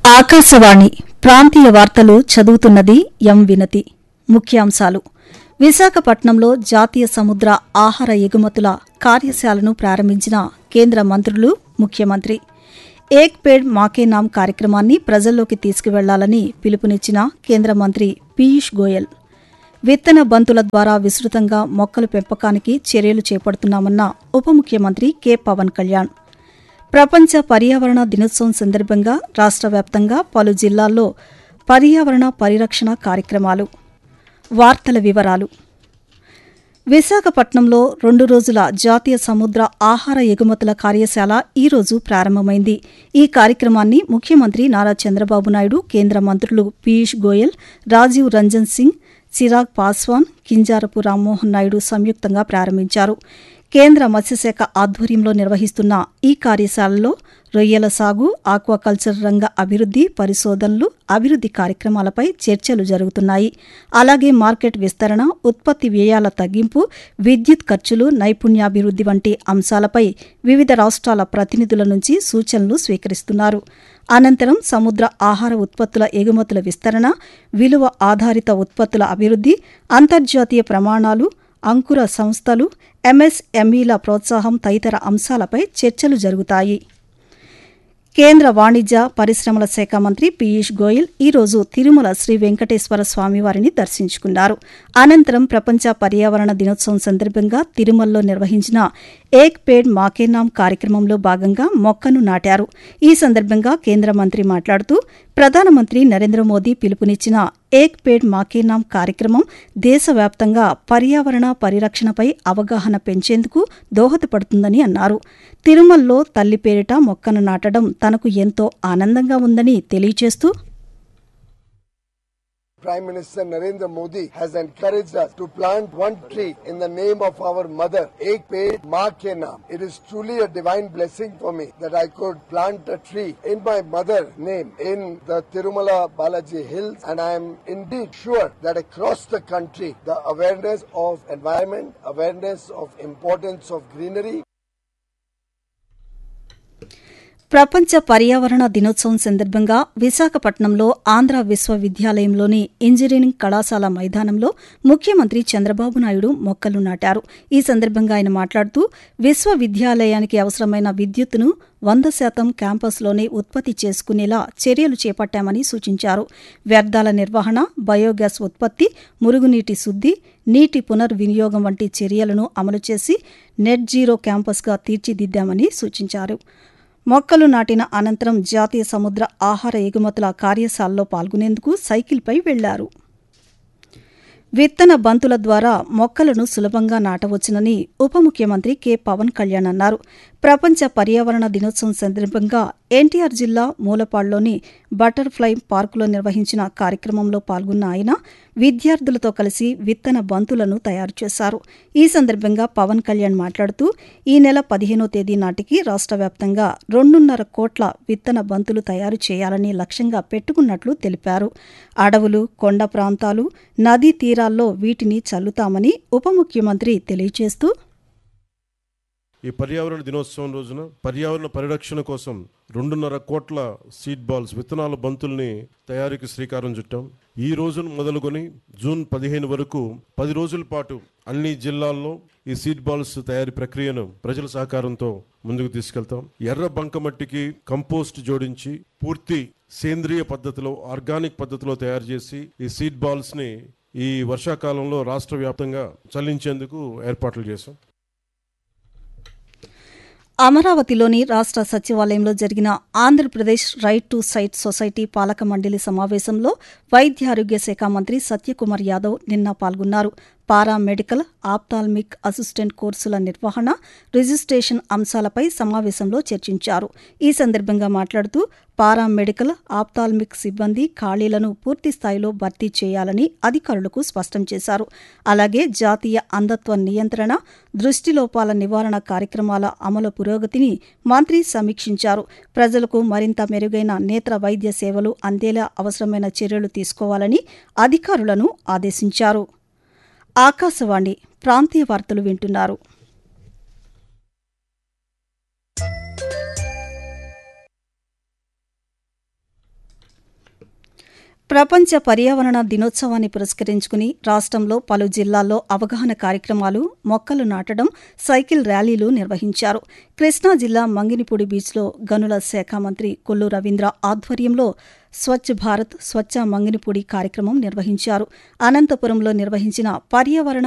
ఆకాశవాణి ప్రాంతీయ వార్తలు చదువుతున్నది ఎం వినతి ముఖ్యాంశాలు విశాఖపట్నంలో జాతీయ సముద్ర ఆహార ఎగుమతుల కార్యశాలను ప్రారంభించిన కేంద్ర మంత్రులు ముఖ్యమంత్రి ఏక్ పేడ్ మాకే నామ్ కార్యక్రమాన్ని ప్రజల్లోకి తీసుకువెళ్లాలని పిలుపునిచ్చిన కేంద్ర మంత్రి పీయూష్ గోయల్ విత్తన బంతుల ద్వారా విస్తృతంగా మొక్కల పెంపకానికి చర్యలు చేపడుతున్నామన్న ఉప ముఖ్యమంత్రి కె పవన్ కళ్యాణ్ ప్రపంచ పర్యావరణ దినోత్సవం సందర్భంగా రాష్ట్ర వ్యాప్తంగా పలు జిల్లాల్లో పర్యావరణ పరిరక్షణ కార్యక్రమాలు వార్తల వివరాలు విశాఖపట్నంలో రెండు రోజుల జాతీయ సముద్ర ఆహార ఎగుమతుల కార్యశాల ఈ రోజు ప్రారంభమైంది ఈ కార్యక్రమాన్ని ముఖ్యమంత్రి నారా చంద్రబాబు నాయుడు కేంద్ర మంత్రులు పీయూష్ గోయల్ రాజీవ్ రంజన్ సింగ్ చిరాగ్ పాస్వాన్ కింజారపు రామ్మోహన్ నాయుడు సంయుక్తంగా ప్రారంభించారు కేంద్ర మత్స్యశాఖ ఆధ్వర్యంలో నిర్వహిస్తున్న ఈ కార్యశాలలో రొయ్యల సాగు ఆక్వాకల్చర్ రంగ అభివృద్ది పరిశోధనలు అభివృద్ది కార్యక్రమాలపై చర్చలు జరుగుతున్నాయి అలాగే మార్కెట్ విస్తరణ ఉత్పత్తి వ్యయాల తగ్గింపు విద్యుత్ ఖర్చులు నైపుణ్యాభివృద్ది వంటి అంశాలపై వివిధ రాష్ట్రాల ప్రతినిధుల నుంచి సూచనలు స్వీకరిస్తున్నారు అనంతరం సముద్ర ఆహార ఉత్పత్తుల ఎగుమతుల విస్తరణ విలువ ఆధారిత ఉత్పత్తుల అభివృద్ది అంతర్జాతీయ ప్రమాణాలు అంకుర సంస్థలు ఎంఎస్ఎంఈల ప్రోత్సాహం తదితర అంశాలపై చర్చలు జరుగుతాయి కేంద్ర వాణిజ్య పరిశ్రమల శాఖ మంత్రి పీయూష్ గోయల్ ఈ రోజు తిరుమల శ్రీ వెంకటేశ్వర స్వామివారిని దర్శించుకున్నారు అనంతరం ప్రపంచ పర్యావరణ దినోత్సవం సందర్భంగా తిరుమలలో నిర్వహించిన ఏక్ పేడ్ మాకేనామ్ కార్యక్రమంలో భాగంగా మొక్కను నాటారు ఈ సందర్భంగా కేంద్ర మంత్రి మాట్లాడుతూ ప్రధానమంత్రి నరేంద్ర మోదీ పిలుపునిచ్చిన ఏక్ పేడ్ మాకేనామ్ కార్యక్రమం దేశవ్యాప్తంగా పర్యావరణ పరిరక్షణపై అవగాహన పెంచేందుకు దోహదపడుతుందని అన్నారు తిరుమలలో తల్లి పేరిట మొక్కను నాటడం తనకు ఎంతో ఆనందంగా ఉందని తెలియచేస్తూ Prime Minister Narendra Modi has encouraged us to plant one tree in the name of our mother, Ek Ped Ma Ke Naam. It is truly a divine blessing for me that I could plant a tree in my mother name in the Tirumala Balaji Hills and I am indeed sure that across the country the awareness of environment, awareness of importance of greenery ప్రపంచ పర్యావరణ దినోత్సవం సందర్భంగా విశాఖపట్నంలో Andhra విశ్వవిద్యాలయంలోని engineering కళాశాల మైదానంలో ముఖ్యమంత్రి చంద్రబాబు నాయుడు మొక్కలు నాటారు ఈ సందర్భంగా ఆయన మాట్లాడుతూ విశ్వవిద్యాలయానికి అవసరమైన విద్యుత్తును వంద శాతం క్యాంపస్లోనే ఉత్పత్తి చేసుకునేలా చర్యలు చేపట్టామని సూచించారు వ్యర్థాల నిర్వహణ బయోగ్యాస్ ఉత్పత్తి మురుగునీటి శుద్ది నీటి పునర్వినియోగం వంటి చర్యలను అమలు చేసి నెట్ జీరో క్యాంపస్గా తీర్చిదిద్దామని సూచించారు మొక్కలు నాటిన అనంతరం జాతీయ సముద్ర ఆహార ఎగుమతుల కార్యశాలలో పాల్గొనేందుకు సైకిల్పై వెళ్లారు విత్తన బంతుల ద్వారా మొక్కలను సులభంగా నాటవచ్చునని ఉప ముఖ్యమంత్రి కె పవన్ కళ్యాణ్ అన్నారు ప్రపంచ పర్యావరణ దినోత్సవం సందర్భంగా ఎన్టీఆర్ జిల్లా మూలపాడులోని బటర్ఫ్లై పార్కులో నిర్వహించిన కార్యక్రమంలో పాల్గొన్న ఆయన విద్యార్థులతో కలిసి విత్తన బంతులను తయారు చేశారు ఈ సందర్భంగా పవన్ కళ్యాణ్ మాట్లాడుతూ ఈ నెల పదిహేనో తేదీ నాటికి రాష్ట్ర వ్యాప్తంగా రెండున్నర కోట్ల విత్తన బంతులు తయారు చేయాలని లక్ష్యంగా పెట్టుకున్నట్లు తెలిపారు అడవులు కొండ ప్రాంతాలు నదీ తీరాల్లో వీటిని చల్లుతామని ఉప ముఖ్యమంత్రి తెలియజేస్తూ ఈ పర్యావరణ దినోత్సవం రోజున పర్యావరణ పరిరక్షణ కోసం రెండున్నర కోట్ల సీడ్ బాల్స్ విత్తనాల బంతుల్ని తయారీకి శ్రీకారం చుట్టాం ఈ రోజును మొదలుకొని జూన్ పదిహేను వరకు పది రోజుల పాటు అన్ని జిల్లాల్లో ఈ సీడ్ బాల్స్ తయారీ ప్రక్రియను ప్రజల సహకారంతో ముందుకు తీసుకెళ్తాం ఎర్ర బంకమట్టికి కంపోస్ట్ జోడించి పూర్తి సేంద్రియ పద్ధతిలో ఆర్గానిక్ పద్ధతిలో తయారు చేసి ఈ సీడ్ బాల్స్ ని ఈ వర్షాకాలంలో రాష్ట్ర వ్యాప్తంగా చల్లించేందుకు ఏర్పాట్లు చేశాం అమరావతిలోని రాష్ట్ర సచివాలయంలో జరిగిన Andhra Pradesh right to sight society పాలక మండలి సమావేశంలో వైద్యారోగ్య శాఖ మంత్రి సత్యకుమార్ యాదవ్ నిన్న పాల్గొన్నారు పారా మెడికల్ ఆప్తాల్మిక్ అసిస్టెంట్ కోర్సుల నిర్వహణ రిజిస్ట్రేషన్ అంశాలపై సమావేశంలో చర్చించారు ఈ సందర్భంగా మాట్లాడుతూ పారా మెడికల్ ఆప్తాల్మిక్ సిబ్బంది ఖాళీలను పూర్తి స్థాయిలో భర్తీ చేయాలని అధికారులకు స్పష్టం చేశారు అలాగే జాతీయ అంధత్వ నియంత్రణ దృష్టిలోపాల నివారణ కార్యక్రమాల అమలు పురోగతిని మంత్రి సమీక్షించారు ప్రజలకు మరింత మెరుగైన నేత్ర వైద్య సేవలు అందేలా అవసరమైన చర్యలు తీసుకోవాలని అధికారులను ఆదేశించారు ఆకాశవాణి ప్రాంతీయ వార్తలు వింటున్నారు ప్రపంచ పర్యావరణ దినోత్సవాన్ని పురస్కరించుకుని రాష్ట్రంలో పలు జిల్లాల్లో అవగాహన కార్యక్రమాలు మొక్కలు నాటడం సైకిల్ ర్యాలీలు నిర్వహించారు కృష్ణా జిల్లా మంగినిపూడి బీచ్లో గనుల శాఖ మంత్రి కొల్లు రవీంద్ర ఆధ్వర్యంలో స్వచ్ఛ భారత్ స్వచ్ఛ మంగినిపూడి కార్యక్రమం నిర్వహించారు అనంతపురంలో నిర్వహించిన పర్యావరణ